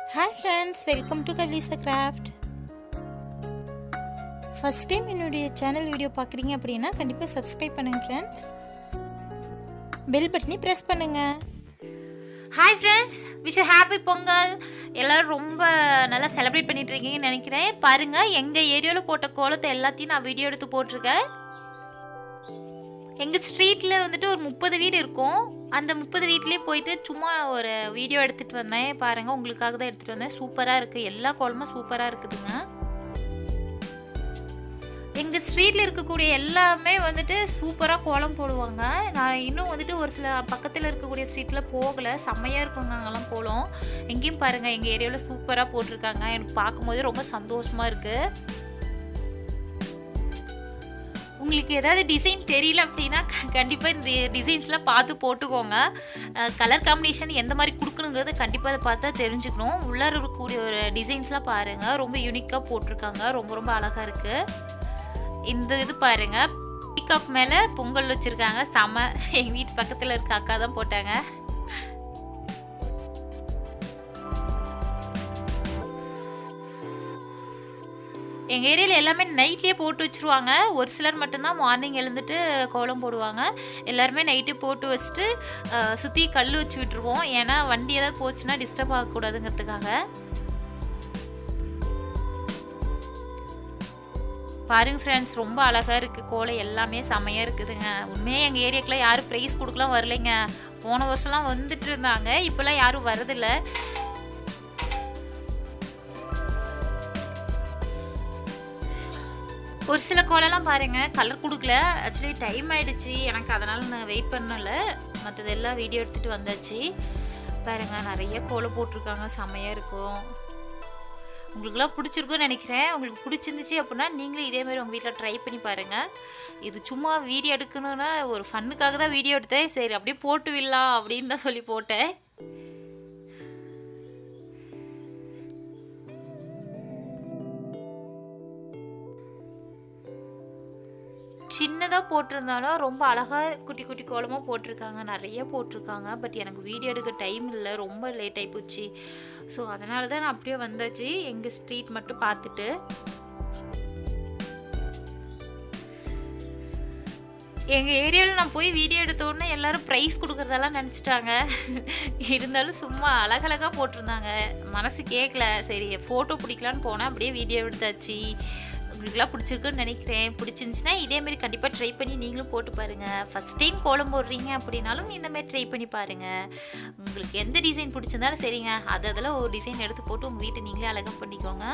hi friends welcome to Kavilisa craft first time என்னுடைய channel video பார்க்குறீங்க அப்படின்னா கண்டிப்பாக சப்ஸ்கிரைப் பண்ணுங்கள் ஃப்ரெண்ட்ஸ் பெல் பட்டனி ப்ரெஸ் பண்ணுங்கள் hi friends wish happy Pongal எல்லோரும் ரொம்ப நல்லா செலிப்ரேட் பண்ணிட்டு இருக்கீங்கன்னு நினைக்கிறேன் பாருங்கள் எங்கள் ஏரியாவில் போட்ட கோலத்தை எல்லாத்தையும் நான் வீடியோ எடுத்து போட்டிருக்கேன் எங்கள் ஸ்ட்ரீட்டில் வந்துட்டு ஒரு முப்பது வீடு இருக்கும் அந்த முப்பது வீட்லேயே போயிட்டு சும்மா ஒரு வீடியோ எடுத்துகிட்டு வந்தேன் பாருங்கள் உங்களுக்காக தான் எடுத்துகிட்டு வந்தேன் சூப்பராக இருக்குது எல்லா கோலமும் சூப்பராக இருக்குதுங்க எங்கள் ஸ்ட்ரீட்டில் இருக்கக்கூடிய எல்லாமே வந்துட்டு சூப்பராக கோலம் போடுவாங்க நான் இன்னும் வந்துட்டு ஒரு சில பக்கத்தில் இருக்கக்கூடிய ஸ்ட்ரீட்டில் போகலை செம்மையாக இருக்குங்க அங்கெல்லாம் கோலம் எங்கேயும் பாருங்கள் எங்கள் ஏரியாவில் சூப்பராக போட்டிருக்காங்க எனக்கு பார்க்கும்போது ரொம்ப சந்தோஷமாக இருக்குது உங்களுக்கு ஏதாவது டிசைன் தெரியல அப்படின்னா கண்டிப்பாக இந்த டிசைன்ஸ்லாம் பார்த்து போட்டுக்கோங்க கலர் காம்பினேஷன் எந்த மாதிரி கொடுக்கணுங்கிறது கண்டிப்பாக அதை பார்த்தா தெரிஞ்சுக்கணும் உள்ளார இருக்கக்கூடிய ஒரு டிசைன்ஸ்லாம் பாருங்கள் ரொம்ப யூனிக்காக போட்டிருக்காங்க ரொம்ப ரொம்ப அழகாக இருக்குது இந்த இது பாருங்க பீகாக் மேலே பொங்கல் வச்சுருக்காங்க செம எங்கள் வீட்டு பக்கத்தில் இருக்க அக்கா தான் போட்டாங்க எங்கள் ஏரியாவில் எல்லாமே நைட்லேயே போட்டு வச்சுருவாங்க ஒரு சிலர் மட்டும்தான் மார்னிங் எழுந்துட்டு கோலம் போடுவாங்க எல்லாருமே நைட்டு போட்டு வச்சுட்டு சுற்றி கல் வச்சு விட்டுருவோம் ஏன்னா வண்டி ஏதாவது போச்சுன்னா டிஸ்டர்ப் ஆகக்கூடாதுங்கிறதுக்காக பாருங்க ஃப்ரெண்ட்ஸ் ரொம்ப அழகாக இருக்குது கோலம் எல்லாமே செமையாக இருக்குதுங்க உண்மையாக எங்கள் ஏரியாக்கெலாம் யாரும் ப்ரைஸ் கொடுக்கலாம் வரலைங்க போன வருஷம்லாம் வந்துட்டு இருந்தாங்க இப்போல்லாம் யாரும் வரதில்லை ஒரு சில கோலம்லாம் பாருங்கள் கலர் கொடுக்கல ஆக்சுவலி டைம் ஆகிடுச்சு எனக்கு அதனால் நான் வெயிட் பண்ணல மற்றது எல்லாம் வீடியோ எடுத்துகிட்டு வந்தாச்சு பாருங்கள் நிறைய கோலம் போட்டிருக்காங்க செம்மையாக இருக்கும் உங்களுக்குலாம் பிடிச்சிருக்குன்னு நினைக்கிறேன் உங்களுக்கு பிடிச்சிருந்துச்சு அப்படின்னா நீங்களும் இதே மாதிரி உங்கள் வீட்டில் ட்ரை பண்ணி பாருங்கள் இது சும்மா வீடியோ எடுக்கணுன்னா ஒரு ஃபன்னுக்காக தான் வீடியோ எடுத்தேன் சரி அப்படியே போட்டு விடலாம் அப்படின்னு தான் சொல்லி போட்டேன் சின்னதாக போட்டிருந்தாலும் ரொம்ப அழகாக குட்டி குட்டி கோலமாக போட்டிருக்காங்க நிறைய போட்டிருக்காங்க பட் எனக்கு வீடியோ எடுக்க டைம் இல்லை ரொம்ப லேட் ஆகி போச்சு ஸோ அதனால தான் நான் அப்படியே வந்தாச்சு எங்கள் ஸ்ட்ரீட் மட்டும் பார்த்துட்டு எங்கள் ஏரியாவில் நான் போய் வீடியோ எடுத்தோடனே எல்லோரும் ப்ரைஸ் கொடுக்குறதெல்லாம் நினச்சிட்டாங்க இருந்தாலும் சும்மா அழகழகாக போட்டிருந்தாங்க மனசு கேட்கல சரி ஃபோட்டோ பிடிக்கலான்னு போனால் அப்படியே வீடியோ எடுத்தாச்சு உங்களுக்குலாம் பிடிச்சிருக்குன்னு நினைக்கிறேன் பிடிச்சிருந்துச்சின்னா இதேமாரி கண்டிப்பாக ட்ரை பண்ணி நீங்களும் போட்டு பாருங்கள் ஃபஸ்ட் டைம் கோலம் போடுறீங்க அப்படின்னாலும் இந்தமாரி ட்ரை பண்ணி பாருங்கள் உங்களுக்கு எந்த டிசைன் பிடிச்சிருந்தாலும் சரிங்க அது அதில் ஒரு டிசைன் எடுத்து போட்டு உங்கள் வீட்டை நீங்களே அழகாக பண்ணிக்கோங்க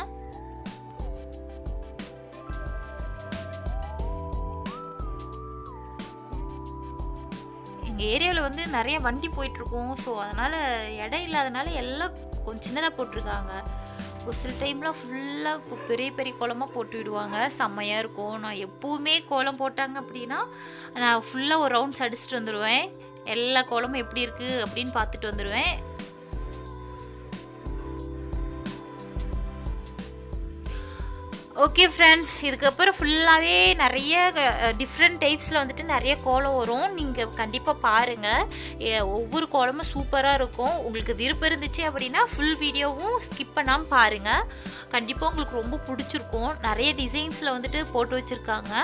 எங்கள் ஏரியாவில் வந்து நிறைய வண்டி போயிட்டுருக்கோம் ஸோ அதனால் இடம் இல்லாதனால எல்லாம் கொஞ்சம் சின்னதாக போட்டிருக்காங்க ஒரு சில டைம்லாம் ஃபுல்லாக பெரிய பெரிய கோலமாக போட்டு விடுவாங்க செம்மையாக இருக்கும் நான் எப்போவுமே கோலம் போட்டாங்க அப்படின்னா நான் ஃபுல்லாக ஒரு ரவுண்ட்ஸ் அடிச்சுட்டு வந்துடுவேன் எல்லா கோலமும் எப்படி இருக்குது அப்படின்னு பார்த்துட்டு வந்துடுவேன் ஓகே ஃப்ரெண்ட்ஸ் இதுக்கப்புறம் ஃபுல்லாகவே நிறைய டிஃப்ரெண்ட் டைப்ஸில் வந்துட்டு நிறைய கோலம் வரும் நீங்கள் கண்டிப்பாக பாருங்கள் ஒவ்வொரு கோலமும் சூப்பராக இருக்கும் உங்களுக்கு விருப்பம் இருந்துச்சு அப்படின்னா ஃபுல் வீடியோவும் ஸ்கிப் பண்ணாமல் பாருங்கள் கண்டிப்பாக உங்களுக்கு ரொம்ப பிடிச்சிருக்கும் நிறைய டிசைன்ஸில் வந்துட்டு போட்டு வச்சுருக்காங்க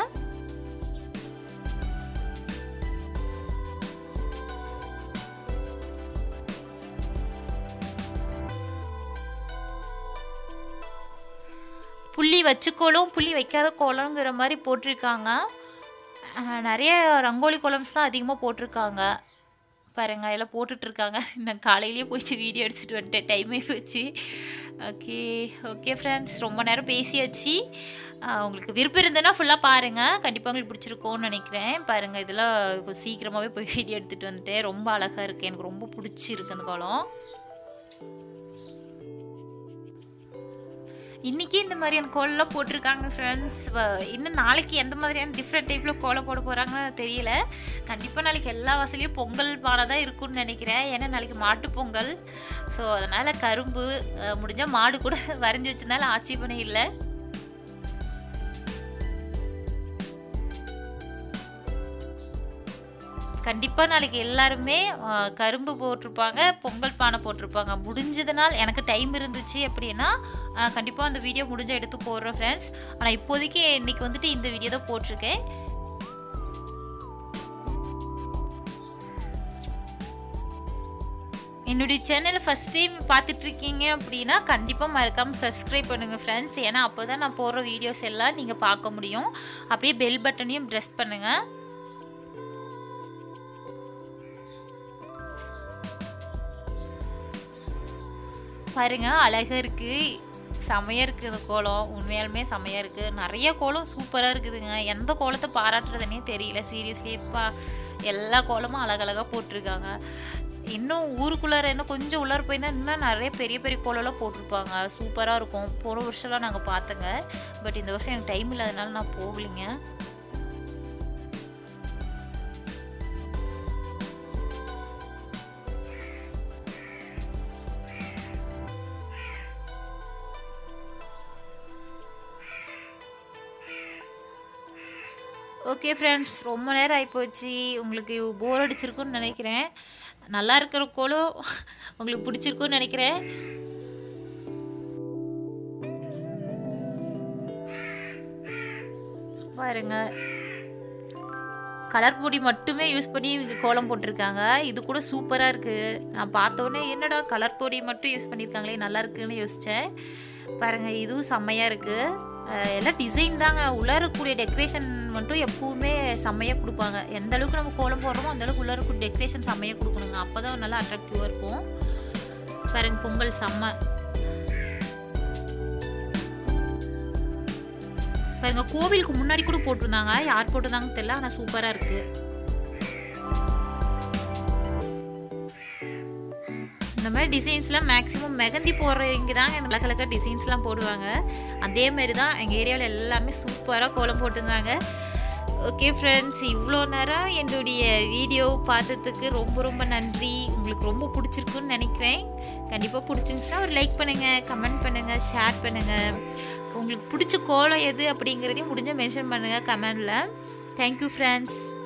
புள்ளி வச்ச கோலம் புள்ளி வைக்காத கோலங்கிற மாதிரி போட்டிருக்காங்க நிறைய ரங்கோலி கோலம்ஸ் தான் அதிகமாக போட்டிருக்காங்க பாருங்க எல்லாம் போட்டுட்ருக்காங்க நான் காலையிலேயே போயிட்டு வீடியோ எடுத்துகிட்டு வந்துட்டேன் டைமே போச்சு ஓகே ஓகே ஃப்ரெண்ட்ஸ் ரொம்ப நேரம் பேசியாச்சு உங்களுக்கு விருப்பம் இருந்ததுன்னா ஃபுல்லாக பாருங்கள் கண்டிப்பாக உங்களுக்கு பிடிச்சிருக்கோன்னு நினைக்கிறேன் பாருங்கள் இதெல்லாம் சீக்கிரமாகவே போய் வீடியோ எடுத்துகிட்டு வந்துட்டேன் ரொம்ப அழகாக இருக்குது எனக்கு ரொம்ப பிடிச்சிருக்கு அந்த கோலம் இன்றைக்கி இந்த மாதிரியான கோலம்லாம் போட்டிருக்காங்க ஃப்ரெண்ட்ஸ் இன்னும் நாளைக்கு எந்த மாதிரியான டிஃப்ரெண்ட் டைப்பில் கோலம் போட போகிறாங்கன்னு தெரியல கண்டிப்பாக நாளைக்கு எல்லா வசதியும் பொங்கல் பானை தான் இருக்குன்னு நினைக்கிறேன் ஏன்னா நாளைக்கு மாட்டு பொங்கல் ஸோ அதனால் கரும்பு முடிஞ்சால் மாடு கூட வரைஞ்சி வச்சிருந்தாலும் ஆட்சேபனை இல்லை கண்டிப்பாக நாளைக்கு எல்லாருமே ஆ, கரும்பு போட்டிருப்பாங்க பொங்கல் பானை போட்டிருப்பாங்க முடிஞ்சதுனால் எனக்கு டைம் இருந்துச்சு அப்படின்னா கண்டிப்பாக அந்த வீடியோ முடிஞ்ச எடுத்து போடுறேன் ஃப்ரெண்ட்ஸ் ஆனால் இப்போதைக்கு இன்னைக்கு வந்துட்டு இந்த வீடியோ தான் போட்டிருக்கேன் என்னுடைய சேனலை ஃபஸ்ட் டைம் பார்த்துட்டு இருக்கீங்க அப்படின்னா கண்டிப்பாக மறக்காமல் சப்ஸ்கிரைப் பண்ணுங்கள் ஃப்ரெண்ட்ஸ் ஏன்னா அப்போ தான் நான் போடுற வீடியோஸ் எல்லாம் நீங்கள் பார்க்க முடியும் அப்படியே பெல் பட்டனையும் ப்ரெஸ் பண்ணுங்கள் பாருங்க அழகா இருக்கு செமையா இருக்குது இந்த கோலம் உண்மையாலுமே செமையா இருக்கு நிறைய கோலம் சூப்பராக இருக்குதுங்க எந்த கோலத்தை பாராட்டுறதுனே தெரியல சீரியஸ்லி இப்போ எல்லா கோலமும் அழகழகாக போட்டிருக்காங்க இன்னும் ஊருக்குள்ளார இன்னும் கொஞ்சம் உள்ளார போயிருந்தா இன்னும் நிறைய பெரிய பெரிய கோலம்லாம் போட்டிருப்பாங்க சூப்பராக இருக்கும் போன வருஷம்லாம் நாங்கள் பார்த்தோங்க பட் இந்த வருஷம் எனக்கு டைம் இல்லாதனால நான் போகலிங்க ஓகே ஃப்ரெண்ட்ஸ் ரொம்ப நேரம் ஆகிப்போச்சு உங்களுக்கு போர் அடிச்சிருக்குன்னு நினைக்கிறேன் நல்லா இருக்கிற கோலம் உங்களுக்கு பிடிச்சிருக்குன்னு நினைக்கிறேன் பாருங்க கலர் பொடி மட்டுமே யூஸ் பண்ணி இவங்க கோலம் போட்டிருக்காங்க இது கூட சூப்பராக இருக்குது நான் பார்த்தோன்னே என்னடா கலர் பொடி மட்டும் யூஸ் பண்ணியிருக்காங்களே நல்லா இருக்குன்னு யோசித்தேன் பாருங்கள் இதுவும் செம்மையாக இருக்குது அஹ் எல்லாம் டிசைன் தாங்க உள்ளே இருக்கக்கூடிய டெக்கரேஷன் மட்டும் எப்பவுமே செம்மையாக கொடுப்பாங்க எந்த அளவுக்கு நம்ம கோலம் போடுறோமோ அந்த அளவுக்கு உள்ளே இருக்கக்கூடிய டெக்கரேஷன் செம்மையாக கொடுக்கணுங்க அப்போ தான் நல்லா அட்ராக்டிவாக இருக்கும் பாருங்க பொங்கல் செம்ம பாருங்க கோவிலுக்கு முன்னாடி கூட போட்டிருந்தாங்க யார் போட்டிருந்தாங்கன்னு தெரியல ஆனால் சூப்பராக இருக்குது இந்த மாதிரி டிசைன்ஸ்லாம் மேக்ஸிமம் மெகந்தி போடுறவங்க தாங்க இந்த கலர் கலர் டிசைன்ஸ்லாம் போடுவாங்க அதே மாதிரி தான் எங்கள் ஏரியாவில் எல்லாமே சூப்பராக கோலம் போட்டிருந்தாங்க ஓகே ஃப்ரெண்ட்ஸ் இவ்வளோ நேரம் என்னுடைய வீடியோ பார்த்ததுக்கு ரொம்ப ரொம்ப நன்றி உங்களுக்கு ரொம்ப பிடிச்சிருக்குன்னு நினைக்கிறேன் கண்டிப்பாக பிடிச்சிருந்துச்சுன்னா ஒரு லைக் பண்ணுங்கள் கமெண்ட் பண்ணுங்கள் ஷேர் பண்ணுங்கள் உங்களுக்கு பிடிச்ச கோலம் எது அப்படிங்கிறதையும் முடிஞ்சால் மென்ஷன் பண்ணுங்கள் கமெண்டில் தேங்க்யூ ஃப்ரெண்ட்ஸ்